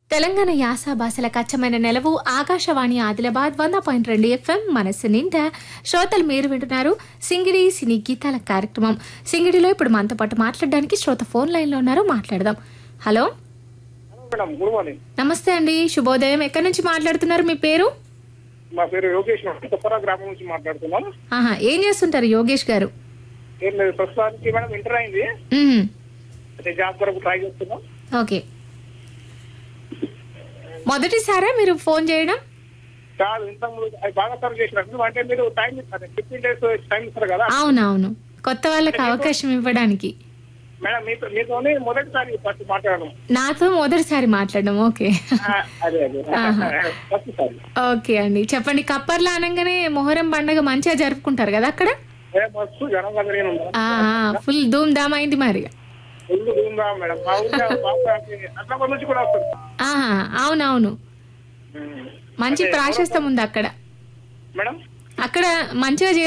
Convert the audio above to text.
తెలంగాణ యాస భాషల కచ్చమైన నెలవు ఆకాశవాణి ఆదిలాబాద్ వంద పాయింట్ రెండు ఎఫ్ఎం మనసు నిండా శ్రోతలు మీరు వింటున్నారు సింగిడి సినీ గీతాల కార్యక్రమం సింగిడిలో ఇప్పుడు మనతో పాటు మాట్లాడడానికి శ్రోత ఫోన్ లైన్ లో ఉన్నారు మాట్లాడదాం హలో మేడం గుడ్ మార్నింగ్ నమస్తే అండి శుభోదయం ఎక్కడి నుంచి మాట్లాడుతున్నారు మీ పేరు మా పేరు యోగేష్ మేడం కొత్తరా గ్రామం నుంచి మాట్లాడుతున్నాం ఆహా ఏం చేస్తుంటారు యోగేష్ గారు ఏం లేదు ప్రస్తుతానికి మేడం ఇంటర్ అయింది మ్మ్. అంటే జాబ్ కొరకు ట్రై చేస్తున్నాం ఓకే మొదటిసారా మీరు ఫోన్ చేయడం కాదు ఇంతకు ముందు అది బాగా సర్వ్ చేసినట్టు అంటే మీరు టైం ఇస్తారు ఫిఫ్టీన్ డేస్ టైం ఇస్తారు కదా అవునవును కొత్త వాళ్ళకి అవకాశం ఇవ్వడానికి మేడం మీతో మీతోనే మొదటిసారి ఫస్ట్ మాట్లాడడం నాతో మొదటిసారి మాట్లాడడం ఓకే ఆ, అదే అదే ఫస్ట్ సారి ఓకే అండి చెప్పండి కప్పర్లా అనగానే మొహరం పండగ మంచిగా జరుపుకుంటారు కదా అక్కడ ఏ మస్తు జనం కదిరిన ఆ, ఆ, ఫుల్ ధూమ్ ధామ్ అయింది మరి ఫుల్ ఉందా మేడం మా ఊళ్ళో బాగా అట్లా నుంచి కూడా వస్తుంది ఆహా అవునవును మంచి ప్రాశస్తం ఉంది అక్కడ మేడం అక్కడ మంచిగా